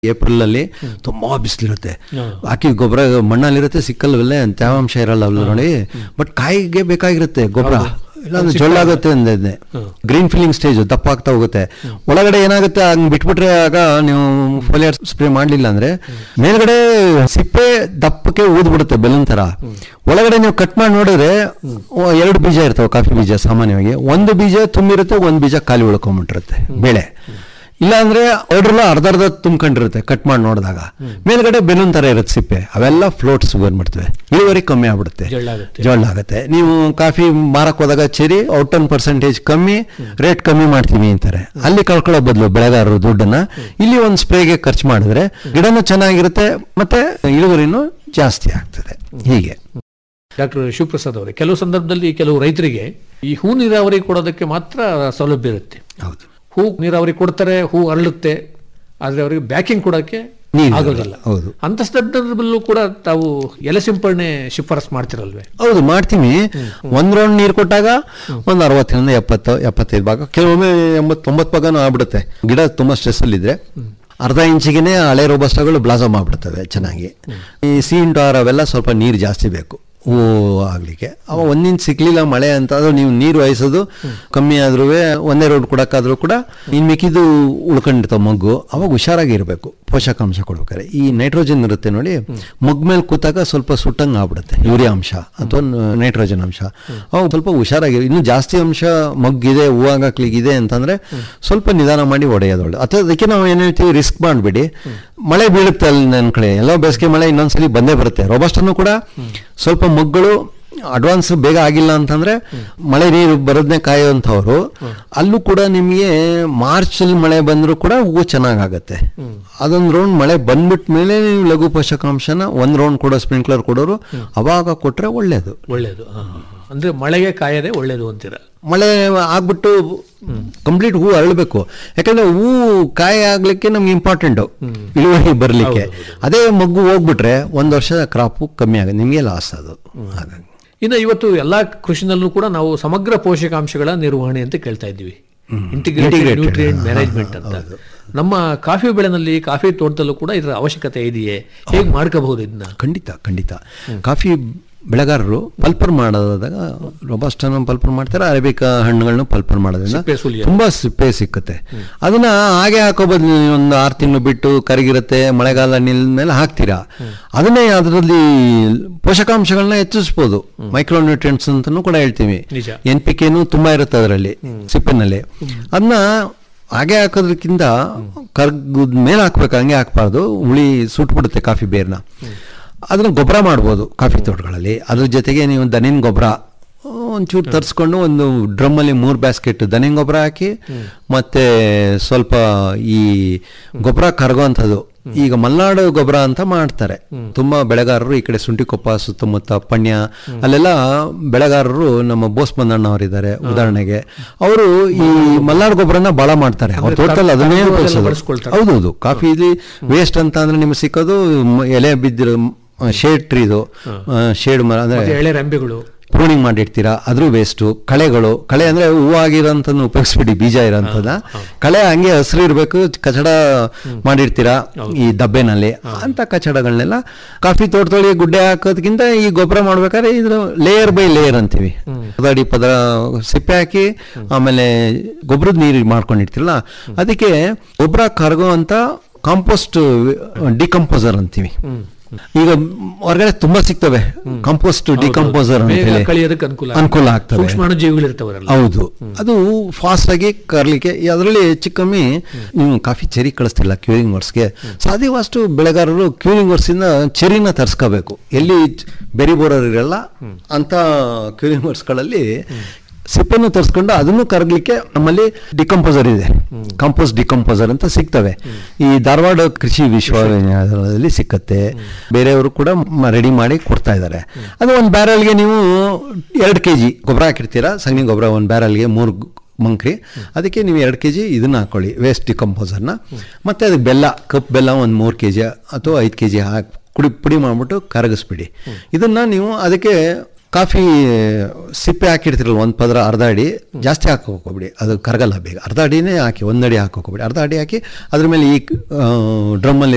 April ಅಲ್ಲಿ ತುಂಬಾ ಬಿಸಿಲಿರುತ್ತೆ ಹಾ. ಹಾಕಿ ಗೊಬ್ಬರ ಮಣ್ಣಲ್ಲಿರುತ್ತೆ ಸಿಕ್ಕಲ್ವಲ್ಲೇ ತೇವಾಂಶ ಇರಲ್ಲ ಅಲ್ಲಿ ನೋಡಿ ಬಟ್ ಕಾಯಿಗೆ ಬೇಕಾಗಿರುತ್ತೆ ಗೊಬ್ಬರ ಇಲ್ಲಾಂದ್ರೆ ಜೊಳ್ಳಾಗುತ್ತೆ ಅಂದಿದ್ದೆ ಗ್ರೀನ್ ಫಿಲ್ಲಿಂಗ್ ಸ್ಟೇಜ್ ದಪ್ಪ ಆಗ್ತಾ ಹೋಗುತ್ತೆ ಒಳಗಡೆ ಏನಾಗುತ್ತೆ ಹಂಗ್ ಬಿಟ್ಬಿಟ್ರೆ ಆಗ ನೀವು ಫೋಲಿಯರ್ ಸ್ಪ್ರೇ ಮಾಡ್ಲಿಲ್ಲ ಅಂದ್ರೆ ಮೇಲ್ಗಡೆ ಸಿಪ್ಪೆ ದಪ್ಪಕ್ಕೆ ಊದ್ಬಿಡುತ್ತೆ ಬೆಲೂನ್ ತರ ಒಳಗಡೆ ನೀವು ಕಟ್ ಮಾಡಿ ನೋಡಿದ್ರೆ ಓ, ಎರಡು ಬೀಜ ಇರ್ತವೆ ಕಾಫಿ ಬೀಜ ಸಾಮಾನ್ಯವಾಗಿ ಒಂದು ಬೀಜ ತುಂಬಿರುತ್ತೆ ಒಂದು ಬೀಜ ಖಾಲಿ ಉಳ್ಕೊಂಡ್ಬಿಟ್ಟಿರುತ್ತೆ ಬೆಳೆ ಇಲ್ಲ ಅಂದ್ರೆ ಎರಡರಲ್ಲ ಅರ್ಧ ಅರ್ಧ ತುಂಬ್ಕೊಂಡಿರುತ್ತೆ ಕಟ್ ಮಾಡಿ ನೋಡಿದಾಗ ಮೇಲ್ಗಡೆ ಬೆಲೂನ್ ತರ ಇರುತ್ತೆ ಸಿಪ್ಪೆ ಅವೆಲ್ಲ ಫ್ಲೋಟ್ಸ್ ಬಂದ್ಬಿಡ್ತವೆ ಇಳುವರಿ ಕಮ್ಮಿ ಆಗ್ಬಿಡುತ್ತೆ ಜೊಳ್ಳಾಗುತ್ತೆ. ಜೊಳ್ಳಾಗುತ್ತೆ ನೀವು ಕಾಫಿ ಮಾರಕ್ ಹೋದಾಗ ಚೆರಿ ಔಟನ್ ಪರ್ಸೆಂಟೇಜ್ ಕಮ್ಮಿ ರೇಟ್ ಕಮ್ಮಿ ಮಾಡ್ತೀವಿ ಅಂತಾರೆ ಅಲ್ಲಿ ಕಳ್ಕೊಳ್ಳೋ ಬದಲು ಬೆಳೆಗಾರರು ದುಡ್ಡನ್ನ ಇಲ್ಲಿ ಒಂದು ಸ್ಪ್ರೇಗೆ ಖರ್ಚು ಮಾಡಿದ್ರೆ ಗಿಡನೂ ಚೆನ್ನಾಗಿರುತ್ತೆ ಮತ್ತೆ ಇಳುವರಿನೂ ಜಾಸ್ತಿ ಆಗ್ತದೆ ಹೀಗೆ ಡಾಕ್ಟರ್ ಶಿವಪ್ರಸಾದ್ ಅವರೇ ಕೆಲವು ಸಂದರ್ಭದಲ್ಲಿ ಕೆಲವು ರೈತರಿಗೆ ಈ ಹೂ ನೀರಾವರಿ ಕೊಡೋದಕ್ಕೆ ಮಾತ್ರ ಸೌಲಭ್ಯ ಇರುತ್ತೆ ಹೌದು ಹೂ ನೀರಾವರಿ ಕೊಡ್ತಾರೆ ಹೂ ಅರಳುತ್ತೆ ಆದ್ರೆ ಅವರಿಗೆ ಬ್ಯಾಕಿಂಗ್ ಕೊಡೋಕ್ಕೆ ನೀರಿಲ್ಲ. ಆಗೋದಿಲ್ಲ ಹೌದು. ಅಂತ ಸಂದರ್ಭದಲ್ಲೂ ಕೂಡ ತಾವು ಎಲೆ ಸಿಂಪರಣೆ ಶಿಫಾರಸ್ ಮಾಡ್ತಿರಲ್ವೇ ಹೌದು ಮಾಡ್ತೀವಿ ಒಂದ್ ರೌಂಡ್ ನೀರು ಕೊಟ್ಟಾಗ ಒಂದ್ ಅರವತ್ತರಿಂದ ಎಪ್ಪತ್ತು ಎಪ್ಪತ್ತೈದು ಭಾಗ ಕೆಲವೊಮ್ಮೆ ಎಂಬತ್ ತೊಂಬತ್ತು ಭಾಗನೂ ಆಗ್ಬಿಡುತ್ತೆ ಗಿಡ ತುಂಬಾ ಸ್ಟ್ರೆಸ್ ಅಲ್ಲಿ ಇದ್ರೆ ಅರ್ಧ ಇಂಚಿಗೆನೆ ಹಳೆ ರೋಬಸ್ಟಗಳು ಬ್ಲಾಸಮ್ ಆಗ್ಬಿಡ್ತವೆ ಚೆನ್ನಾಗಿ ಈ ಸಿ ಇಂಟು ಆರ್ ಅವೆಲ್ಲ ಸ್ವಲ್ಪ ನೀರು ಜಾಸ್ತಿ ಬೇಕು ಹೂವು ಆಗ್ಲಿಕ್ಕೆ ಅವ ಒಂದ್ ಇಂಚ್ ಸಿಕ್ಲಿಲ್ಲ ಮಳೆ ಅಂತ ಅದು ನೀವು ನೀರು ವಹಿಸೋದು ಕಮ್ಮಿ ಆದ್ರೂ ಒಂದೇ ರೋಡ್ ಕೊಡಕ್ಕಾದ್ರೂ ಕೂಡ ಇನ್ ಮಿಕ್ಕಿದ್ದು ಉಳ್ಕೊಂಡಿರ್ತಾವ ಮಗ್ಗು ಅವಾಗ ಹುಷಾರಾಗಿ ಇರಬೇಕು ಪೋಷಕಾಂಶ ಕೊಡ್ಬೇಕಾದ್ರೆ ಈ ನೈಟ್ರೋಜನ್ ಇರುತ್ತೆ ನೋಡಿ ಮಗ್ ಮೇಲೆ ಕೂತಾಗ ಸ್ವಲ್ಪ ಸುಟ್ಟಂಗೆ ಆಗ್ಬಿಡುತ್ತೆ ಯೂರಿಯಾ ಅಂಶ ಅಥವಾ ನೈಟ್ರೋಜನ್ ಅಂಶ ಅವಾಗ ಸ್ವಲ್ಪ ಹುಷಾರಾಗಿ ಇನ್ನು ಜಾಸ್ತಿ ಅಂಶ ಮಗ್ಗಿದೆ ಹೂವಾಗಕ್ಲಿಗಿದೆ ಅಂತಂದ್ರೆ ಸ್ವಲ್ಪ ನಿಧಾನ ಮಾಡಿ ಹೊಡೆಯೋದು ಒಳ್ಳೆ ಅಥವಾ ಅದಕ್ಕೆ ನಾವು ಏನ್ ಹೇಳ್ತೀವಿ ರಿಸ್ಕ್ ಮಾಡಬೇಡಿ ಮಳೆ ಬೀಳುತ್ತೆ ಅಲ್ಲಿ ನನ್ನ ಕಡೆ ಎಲ್ಲೋ ಬೇಸಿಗೆ ಮಳೆ ಇನ್ನೊಂದ್ಸಲಿ ಬಂದೇ ಬರುತ್ತೆ ರೋಬಸ್ಟನ್ನು ಕೂಡ ಸ್ವಲ್ಪ ಮಗ್ಗಳು ಅಡ್ವಾನ್ಸ್ ಬೇಗ ಆಗಿಲ್ಲ ಅಂತಂದ್ರೆ ಮಳೆ ನೀರು ಬರೋದನ್ನೇ ಕಾಯುವಂಥವ್ರು ಅಲ್ಲೂ ಕೂಡ ನಿಮಗೆ ಮಾರ್ಚ್ ಅಲ್ಲಿ ಮಳೆ ಬಂದರೂ ಕೂಡ ಹೂವು ಚೆನ್ನಾಗಾಗತ್ತೆ ಅದೊಂದು ರೌಂಡ್ ಮಳೆ ಬಂದ್ಬಿಟ್ಟ ಮೇಲೆ ನೀವು ಲಘು ಪೋಷಕಾಂಶನ ಒಂದ್ ರೌಂಡ್ ಕೊಡೋ ಸ್ಪ್ರಿಂಕ್ಲರ್ ಕೊಡೋರು ಅವಾಗ ಕೊಟ್ರೆ ಒಳ್ಳೇದು ಒಳ್ಳೇದು ಹಾ, ಹಾ, ಹಾ. ಅಂದ್ರೆ ಮಳೆಗೆ ಕಾಯದೆ ಒಳ್ಳೇದು ಅಂತೀರ ಮಳೆ ಆಗ್ಬಿಟ್ಟು ಕಂಪ್ಲೀಟ್ ಹೂ ಅರಳಬೇಕು ಯಾಕಂದ್ರೆ ಹೂ ಕಾಯಿ ಆಗ್ಲಿಕ್ಕೆ ನಮ್ಗೆ ಇಂಪಾರ್ಟೆಂಟು ಇಳುವರಿ ಬರಲಿಕ್ಕೆ ಅದೇ ಮಗ್ಗು ಹೋಗ್ಬಿಟ್ರೆ ಒಂದ್ ವರ್ಷ ಕ್ರಾಪು ಕಮ್ಮಿ ಆಗುತ್ತೆ ನಿಮಗೆ ಲಾಸ್ ಅದು ಹಾಗಾಗಿ ಇನ್ನು ಇವತ್ತು ಎಲ್ಲಾ ಕೃಷಿನಲ್ಲೂ ಕೂಡ ನಾವು ಸಮಗ್ರ ಪೋಷಕಾಂಶಗಳ ನಿರ್ವಹಣೆ ಅಂತ ಕೇಳ್ತಾ ಇದ್ದೀವಿ ಇಂಟಿಗ್ರೇಟೆಡ್ Integrated. ನ್ಯೂಟ್ರಿಯೆಂಟ್ ಹಾ, ಮ್ಯಾನೇಜ್ಮೆಂಟ್ ಅಂತ ನಮ್ಮ ಕಾಫಿ ಬೆಳೆನಲ್ಲಿ ಕಾಫಿ ತೋಟದಲ್ಲೂ ಕೂಡ ಇದರ ಅವಶ್ಯಕತೆ ಇದೆಯೇ ಹೇಗೆ ಮಾಡ್ಕೋಬಹುದು ಇದನ್ನ ಖಂಡಿತ ಖಂಡಿತ ಕಾಫಿ ಬೆಳೆಗಾರರು ಪಲ್ಪರ್ ಮಾಡೋದಾಗ ರೊಬಸ್ಟನ್ನು ಪಲ್ಪರ್ ಮಾಡ್ತಾರೆ ಅರೇಬಿಕಾ ಹಣ್ಣುಗಳನ್ನ ಪಲ್ಪರ್ ಮಾಡೋದ್ರಿಂದ ಸಿಪ್ಪೆ ಸುಲಿಯೋದು. ತುಂಬಾ ಸಿಪ್ಪೆ ಸಿಕ್ಕುತ್ತೆ ಅದನ್ನ ಹಾಗೆ ಹಾಕೋ ಬದಲು ಒಂದು ಆರು ತಿಂಗಳು ಬಿಟ್ಟು ಕರಗಿರುತ್ತೆ ಮಳೆಗಾಲ ನಿಲ್ ಮೇಲೆ ಹಾಕ್ತೀರಾ ಅದನ್ನೇ ಅದರಲ್ಲಿ ಪೋಷಕಾಂಶಗಳನ್ನ ಹೆಚ್ಚಿಸ್ಬೋದು ಮೈಕ್ರೋ ನ್ಯೂಟ್ರಿಯೆಂಟ್ಸ್ ಅಂತಾನು ಕೂಡ ಹೇಳ್ತೀವಿ ನಿಜ. ಎನ್ ಪಿ ಕೆನು ತುಂಬಾ ಇರುತ್ತೆ ಅದರಲ್ಲಿ ಸಿಪ್ಪಿನಲ್ಲಿ ಅದನ್ನ ಹಾಗೆ ಹಾಕೋದ್ರಕ್ಕಿಂತ ಕರ್ಗದ ಮೇಲೆ ಹಾಕ್ಬೇಕು ಹಂಗೆ ಹಾಕ್ಬಾರ್ದು ಹುಳಿ ಸುಟ್ಬಿಡುತ್ತೆ ಕಾಫಿ ಬೇರ್ನ ಅದನ್ನ ಗೊಬ್ಬರ ಮಾಡ್ಬೋದು ಕಾಫಿ ತೋಟಗಳಲ್ಲಿ ಅದ್ರ ಜೊತೆಗೆ ನೀವು ದನಿನ ಗೊಬ್ಬರ ಒಂಚೂರು ತರಿಸ್ಕೊಂಡು ಒಂದು ಡ್ರಮ್ಮಲ್ಲಿ ಮೂರು ಬ್ಯಾಸ್ಕೆಟ್ ದನಿನ ಗೊಬ್ಬರ ಹಾಕಿ ಮತ್ತೆ ಸ್ವಲ್ಪ ಈ ಗೊಬ್ಬರ ಕರಗೋವಂಥದ್ದು ಈಗ ಮಲ್ನಾಡು ಗೊಬ್ಬರ ಅಂತ ಮಾಡ್ತಾರೆ ತುಂಬಾ ಬೆಳೆಗಾರರು ಈ ಕಡೆ ಸುಂಟಿಕೊಪ್ಪ ಸುತ್ತಮುತ್ತ ಪಣ್ಯ ಅಲ್ಲೆಲ್ಲ ಬೆಳೆಗಾರರು ನಮ್ಮ ಬೋಸ್ ಬಂದಣ್ಣವರಿದ್ದಾರೆ ಉದಾಹರಣೆಗೆ ಅವರು ಈ ಮಲ್ನಾಡು ಗೊಬ್ಬರನ ಬಹಳ ಮಾಡ್ತಾರೆ ಅವ್ರ ತೋಟದಲ್ಲಿ ಅದನ್ನೇ ಕರ್ಗು ಅದೆಲ್ಲ ಬಳಸೋದು. ಬಳಸ್ಕೊಳ್ತಾರೆ. ಹೌದೌದು ಕಾಫಿ ಇಲ್ಲಿ ವೇಸ್ಟ್ ಅಂತ ಅಂದ್ರೆ ನಿಮ್ಗೆ ಸಿಕ್ಕೋದು ಮ- ಎಲೆ ಬಿದ್ದಿರೋ ಶೇಡ್ ಟ್ರೀದು ಶೇಡ್ ಮರ ಮತ್ತೆ ಅಂದ್ರೆ ಎಳೆ ರೆಂಬೆಗಳು ಪ್ರೂನಿಂಗ್ ಮಾಡಿರ್ತೀರಾ ಅದ್ರೂ ವೇಸ್ಟು ಕಳೆಗಳು ಕಳೆ ಅಂದ್ರೆ ಹೂವಾಗಿರೋಂಥದ್ದು ಉಪಯೋಗಿಸ್ಬಿಡಿ ಬೀಜ ಇರೋಂಥದ್ದ ಕಳೆ ಹಂಗೆ ಹಸಿರು ಇರಬೇಕು ಕಚಡ ಮಾಡಿರ್ತೀರಾ ಈ ದಬ್ಬೆನಲ್ಲಿ ಅಂತ ಕಚಡಗಳನ್ನೆಲ್ಲ ಕಾಫಿ ತೋಟದೊಳಗೆ ಗುಡ್ಡೆ ಹಾಕೋದಕ್ಕಿಂತ ಈ ಗೊಬ್ಬರ ಮಾಡ್ಬೇಕಾದ್ರೆ ಇದ್ರ ಲೇಯರ್ ಬೈ ಲೇಯರ್ ಅಂತೀವಿ ಪದಡಿ ಪದ ಸಿಪ್ಪೆ ಹಾಕಿ ಆಮೇಲೆ ಗೊಬ್ಬರದ ನೀರು ಮಾಡ್ಕೊಂಡಿರ್ತಿರಲ್ಲ ಅದಕ್ಕೆ ಗೊಬ್ಬರ ಕರಗೋ ಅಂತ ಕಾಂಪೋಸ್ಟ್ ಡಿಕಂಪೋಸರ್ ಅಂತೀವಿ ಈಗ ಹೊರಗಡೆ ತುಂಬಾ ಸಿಗ್ತವೆ ಕಾಂಪೋಸ್ಟ್ ಡಿಕಂಪೋಸರ್ ಅಂತ ಬೇಗ ಹೇಳಿ ಕಳಿಯೋದಕ್ಕೆ ಅನುಕೂಲ ಅನುಕೂಲ ಆಗ್ತವೆ ಸೂಕ್ಷ್ಮಾಣು ಜೀವಿಗಳು ಇರ್ತವರಲ್ಲ ಹೌದು ಅದು ಫಾಸ್ಟ್ ಆಗಿ ಕರ್ಲಿಕ್ಕೆ ಅದರಲ್ಲಿ ಹೆಚ್ಚು ಕಮ್ಮಿ ನೀವು ಕಾಫಿ ಚೆರಿ ಕಳಿಸ್ತಿಲ್ಲ ಕ್ಯೂರಿಂಗ್ ವರ್ಸ್ಗೆ ಸಾಧ್ಯವಾಷ್ಟು ಬೆಳೆಗಾರರು ಕ್ಯೂರಿಂಗ್ ವರ್ಸಿಂದ ಚೆರಿನ ತರಿಸ್ಕೋಬೇಕು ಎಲ್ಲಿ ಬೆರಿ ಬೋರರ್ ಇರಲ್ಲ ಅಂತ ಕ್ಯೂರಿಂಗ್ ವರ್ಸ್ಗಳಲ್ಲಿ ಸಿಪ್ಪೆನ್ನು ತರಿಸ್ಕೊಂಡು ಅದನ್ನು ಕರಗಲಿಕ್ಕೆ ನಮ್ಮಲ್ಲಿ ಡಿಕಂಪೋಸರ್ ಇದೆ ಕಾಂಪೋಸ್ಟ್ ಡಿಕಂಪೋಸರ್ ಅಂತ ಸಿಗ್ತವೆ ಈ ಧಾರವಾಡ ಕೃಷಿ ವಿಶ್ವವಿದ್ಯಾಲಯದಲ್ಲಿ ಸಿಕ್ಕತ್ತೆ ಬೇರೆಯವರು ಕೂಡ ರೆಡಿ ಮಾಡಿ ಕೊಡ್ತಾ ಇದ್ದಾರೆ ಅದು ಒಂದು ಬ್ಯಾರಲ್ಗೆ ನೀವು ಎರಡು ಕೆ ಜಿ ಗೊಬ್ಬರ ಹಾಕಿರ್ತೀರಾ ಸಗಣಿ ಗೊಬ್ಬರ ಒಂದು ಬ್ಯಾರಲ್ಗೆ ಮೂರು ಮಂಕ್ರಿ ಅದಕ್ಕೆ ನೀವು ಎರಡು ಕೆ ಜಿ ಇದನ್ನ ಹಾಕೊಳ್ಳಿ ವೇಸ್ಟ್ ಡಿಕಂಪೋಸರ್ನ ಮತ್ತೆ ಅದಕ್ಕೆ ಬೆಲ್ಲ ಕಪ್ ಬೆಲ್ಲ ಒಂದು ಮೂರು ಕೆ ಜಿ ಅಥವಾ ಐದು ಕೆ ಜಿ ಹಾಕಿ ಪುಡಿ ಪುಡಿ ಮಾಡಿಬಿಟ್ಟು ಕರಗಿಸ್ಬಿಡಿ ಇದನ್ನ ನೀವು ಅದಕ್ಕೆ ಕಾಫಿ ಸಿಪ್ಪೆ ಹಾಕಿರ್ತಿರಲ್ಲ ಒಂದು ಪದರ ಅರ್ಧ ಅಡಿ ಜಾಸ್ತಿ ಹಾಕೋಕೋಬಿಡಿ ಅದು ಕರಗಲ್ಲ ಬೇಗ ಅರ್ಧ ಅಡಿನೇ ಹಾಕಿ ಒಂದು ಅಡಿ ಹಾಕೋಕೋಬಿಡಿ ಅರ್ಧ ಅಡಿ ಹಾಕಿ ಅದ್ರ ಮೇಲೆ ಈ ಡ್ರಮ್ಮಲ್ಲಿ